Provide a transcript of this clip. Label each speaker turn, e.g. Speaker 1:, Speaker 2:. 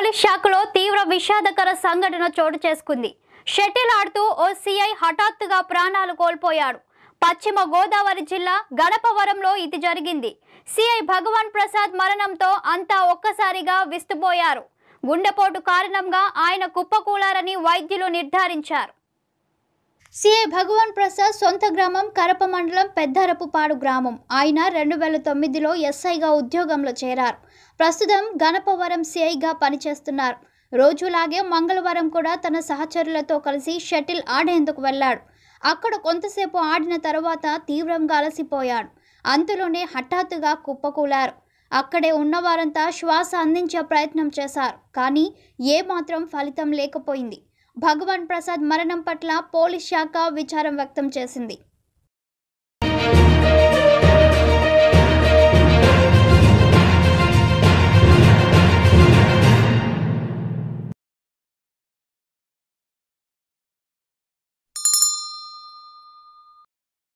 Speaker 1: police శాఖలో తీవ్ర విషాదకర సంఘటన చోటు చేసుకుంది షటిల్ ఆడుతూ ఓ సీఐ హఠాత్తుగా ప్రాణాలు కోల్పోయాడు పశ్చిమ గోదావరి జిల్లా గణపవరంలో ఇది జరిగింది సిఐ భగవాన్ ప్రసాద్ మరణంతో అంతా ఒక్కసారిగా విస్తుపోయారు గుండెపోటు కారణంగా ఆయన కుప్పకూలారని వైద్యులు నిర్ధారించారు సిఐ భగవాన్ ప్రసాద్ సొంత గ్రామం కరప మండలం పెద్దరపుపాడు గ్రామం ఆయన రెండు వేల తొమ్మిదిలో ఎస్ఐగా ఉద్యోగంలో చేరారు ప్రస్తుతం గణపవరం సిఐగా పనిచేస్తున్నారు రోజులాగే మంగళవారం కూడా తన సహచరులతో కలిసి షటిల్ ఆడేందుకు వెళ్ళాడు అక్కడ కొంతసేపు ఆడిన తర్వాత తీవ్రంగా అలసిపోయాడు అంతలోనే హఠాత్తుగా కుప్పకూలారు అక్కడే ఉన్నవారంతా శ్వాస అందించే ప్రయత్నం చేశారు కానీ ఏమాత్రం ఫలితం లేకపోయింది భగవాన్ ప్రసాద్ మరణం పట్ల పోలీస్ శాఖ విచారం వ్యక్తం చేసింది